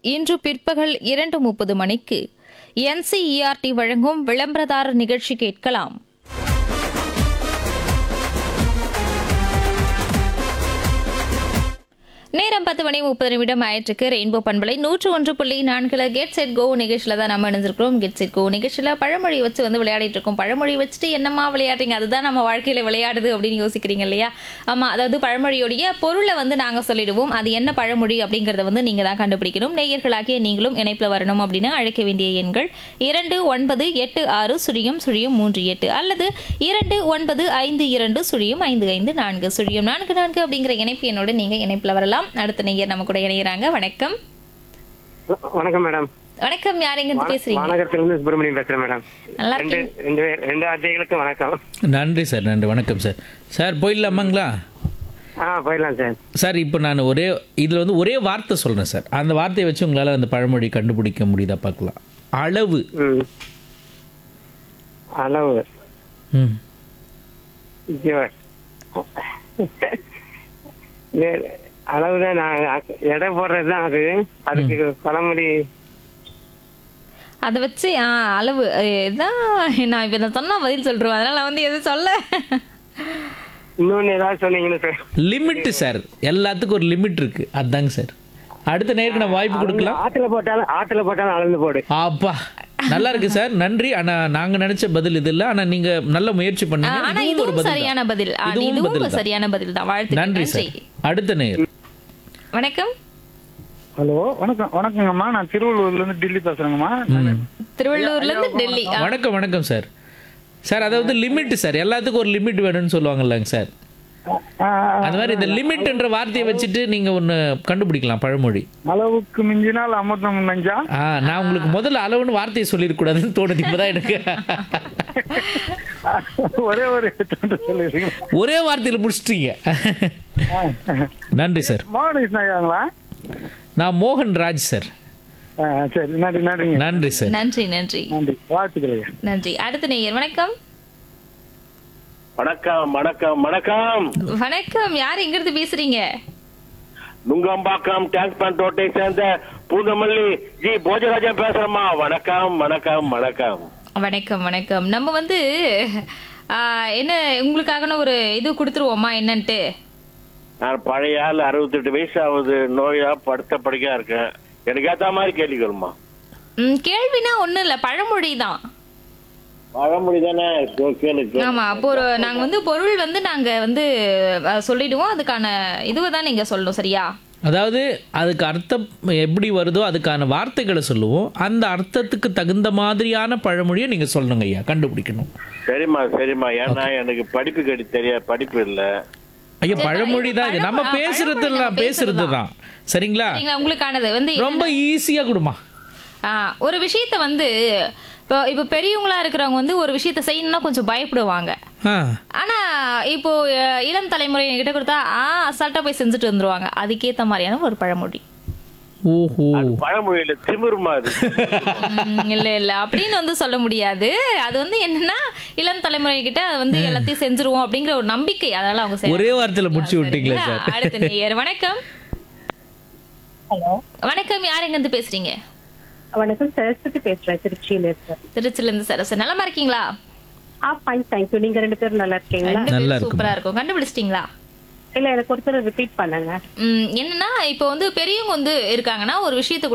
இன்று பிற்பகல் இரண்டு முப்பது மணிக்கு என்சிஇஆர்டி வழங்கும் விளம்பரதாரர் நிகழ்ச்சி கேட்கலாம் நேரம் பத்து மணி முப்பது நிமிடம் ஆயிற்றுக்கு ரெயின்போ பண்பலை நூற்று ஒன்று புள்ளி நான்குல கெட் செட் கோ நிகழ்ச்சியில தான் நம்ம இணைஞ்சிருக்கிறோம் கெட் செட் கோ நிகழ்ச்சியில பழமொழி வச்சு வந்து விளையாடிட்டு இருக்கோம் பழமொழி வச்சுட்டு என்னம்மா விளையாடுறீங்க அதுதான் நம்ம வாழ்க்கையில விளையாடுது அப்படின்னு யோசிக்கிறீங்க இல்லையா ஆமா அதாவது பழமொழியோடைய பொருளை வந்து நாங்க சொல்லிடுவோம் அது என்ன பழமொழி அப்படிங்கறத வந்து நீங்க தான் கண்டுபிடிக்கணும் நேயர்களாகிய நீங்களும் இணைப்புல வரணும் அப்படின்னு அழைக்க வேண்டிய எண்கள் இரண்டு ஒன்பது எட்டு ஆறு சுழியம் சுழியம் மூன்று எட்டு அல்லது இரண்டு ஒன்பது ஐந்து இரண்டு சுழியம் ஐந்து ஐந்து நான்கு சுழியம் நான்கு நான்கு அப்படிங்கிற இணைப்பு என்னோட நீங்க இணைப்புல வரலாம் அடுத்த நேயர் நம்ம கூட இணையறாங்க வணக்கம் வணக்கம் மேடம் வணக்கம் யார் எங்க இருந்து பேசுறீங்க வானகரத்திலிருந்து சுப்பிரமணியம் பேசுறேன் மேடம் நல்லா ரெண்டு இருக்கீங்க ரெண்டு பேர் ரெண்டு அத்தியாயங்களுக்கும் வணக்கம் நன்றி சார் நன்றி வணக்கம் சார் சார் போயிடலாமாங்களா ஆ போயிடலாம் சார் சார் இப்போ நான் ஒரே இதில் வந்து ஒரே வார்த்தை சொல்கிறேன் சார் அந்த வார்த்தையை வச்சு உங்களால் அந்த பழமொழி கண்டுபிடிக்க முடியுதா பார்க்கலாம் அளவு ம் அளவு ம் ஐயோ. வேற அளவுதான் நான் எடை போடுறது தான் அது அதுக்கு பழமொழி அதை வச்சு ஆ, அளவு அஹ், இதான் நான் இப்ப நான் சொன்னா பதில் சொல்றேன் அதனால நான் வந்து எதுவும் சொல்ல இன்னொன்னு ஏதாவது சொன்னீங்கன்னு சார் லிமிட்டு சார் எல்லாத்துக்கும் ஒரு லிமிட் இருக்குது அதுதாங்க சார் அடுத்த நேருக்கு நான் வாய்ப்பு கொடுக்கலாம் ஆத்துல போட்டாலும் ஆத்துல போட்டாலும் அளந்து போடு ஆப்பா நல்லா இருக்கு சார் நன்றி ஆனா நாங்க நினைச்ச பதில் இது இல்ல ஆனா நீங்க நல்ல முயற்சி ஆ, பண்ணீங்க ஆனா இதுவும் ஒரு இதுவும் பதில் சரியான தான். பதில் ஆ, இதுவும் இதுவும் பதில் தான். சரியான பதில் தான் வாழ்த்து நன்றி சார் அடுத்த நேர் வணக்கம் ஹலோ வணக்கம் வணக்கங்கம்மா நான் திருவள்ளூர்ல இருந்து டெல்லி பேசுறேங்கம்மா திருவள்ளூர்ல இருந்து டெல்லி ஆ, வணக்கம் வணக்கம் சார் சார் அதாவது லிமிட் சார் எல்லாத்துக்கும் ஒரு லிமிட் வேணும்னு சொல்லுவாங்கல்லங்க சார் ஆ, அந்த மாதிரி இந்த லிமிட்ன்ற வார்த்தையை வச்சுட்டு நீங்க ஒன்னு கண்டுபிடிக்கலாம் பழமொழி அளவுக்கு மிஞ்சினால் அமிர்தம் நஞ்சா ஆ நான் உங்களுக்கு முதல்ல அளவுன்னு வார்த்தையை சொல்லிடக்கூடாதுன்னு தோணுது இப்பதான் எனக்கு ஒரே ஒரு தொண்டு சொல்லிடுறீங்க ஒரே வார்த்தையில முடிச்சிட்டீங்க நன்றி சார் மோகன் ஐயாங்களா நான் மோகன் ராஜ் சார் ஆ, சரி நன்றி நன்றிங்க நன்றி சார் நன்றி நன்றி நன்றி வாழ்த்துக்கள் ஐயா நன்றி அடுத்த நேயர் வணக்கம் வணக்கம் வணக்கம் வணக்கம் வணக்கம் யார் எங்க இருந்து பேசுறீங்க நுங்கம்பாக்கம் டேங்க் பண்ட் ரோட்டை சேர்ந்த பூந்தமல்லி ஜி போஜராஜன் பேசுறேம்மா வணக்கம் வணக்கம் வணக்கம் வணக்கம் வணக்கம் நம்ம வந்து ஆ, என்ன உங்களுக்காகன ஒரு இது கொடுத்துருவோமா என்னன்ட்டு நான் பழைய ஆள் அறுபத்தெட்டு வயசு ஆகுது நோயா படுத்த படுக்கையா இருக்கேன் எனக்கு ஏத்த மாதிரி கேள்வி கேளுமா ம், கேள்வினா ஒண்ணும் இல்ல பழமொழி தான் பழமொழி தானே கே- கேளு கேளு. ஆமா அப்போ ஒரு நாங்க வந்து பொருள் வந்து நாங்க வந்து அஹ், சொல்லிடுவோம் அதுக்கான இதுவை தான் நீங்க சொல்லணும் சரியா அதாவது அதுக்கு அர்த்தம் எப்படி வருதோ அதுக்கான வார்த்தைகளை சொல்லுவோம் அந்த அர்த்தத்துக்கு தகுந்த மாதிரியான பழமொழியை நீங்க சொல்லணுங்க ஐயா கண்டுபிடிக்கணும் சரிம்மா சரிம்மா ஏன்னா எனக்கு படிப்பு கடி தெரியாது படிப்பு இல்ல ஐயா பழமொழி தான் இது நம்ம பழமொழி, பேசுறது பழமொழி எல்லாம் நம்ம பேசுறது தான் சரிங்களா சரிங்களா உங்களுக்கானது வந்து ரொம்ப ஈஸியா கொடுமா ஆ, ஒரு விஷயத்த வந்து இப்போ இப்போ பெரியவங்களா இருக்கிறவங்க வந்து ஒரு விஷயத்த செய்யணும்னா கொஞ்சம் பயப்படுவாங்க ஆ ஆனா இப்போ அஹ், இளம் தலைமுறை கிட்ட கொடுத்தா ஆ அசால்ட்டா போய் செஞ்சுட்டு வந்துருவாங்க அதுக்கேத்த மாதிரியான ஒரு பழமொழி ஓஹோ பழமொழியில திமிருமா அது ம், இல்ல இல்ல அப்படின்னு வந்து சொல்ல முடியாது அது வந்து என்னன்னா இளம் தலைமுறை கிட்ட அது வந்து எல்லாத்தையும் செஞ்சுருவோம் அப்படிங்கிற ஒரு நம்பிக்கை அதனால அவங்க செய்றாங்க. ஒரே வார்த்தையில முடிச்சு விட்டீங்களே சரிங்களா? சார் அடுத்த நேயர் வணக்கம் ஹலோ வணக்கம் யார் எங்க இருந்து பேசுறீங்க வணக்கம் சரஸ்வதி பேசுறேன் திருச்சியில இருந்து திருச்சில இருந்து சரசு நலமா இருக்கீங்களா ஆ ஃபைன் தேங்க்யூ நீங்க ரெண்டு பேரும் நல்லா இருக்கீங்களா ரெண்டு நல்லா பேரும் இருக்குமா. சூப்பரா இருக்கும் கண்டுபிடிச்சிட்டீங்களா இல்ல எனக்கு ஒருத்தர் ரிப்பீட் பண்ணுங்க ம், என்னன்னா இப்போ வந்து பெரியவங்க வந்து இருக்காங்கன்னா ஒரு விஷயத்தை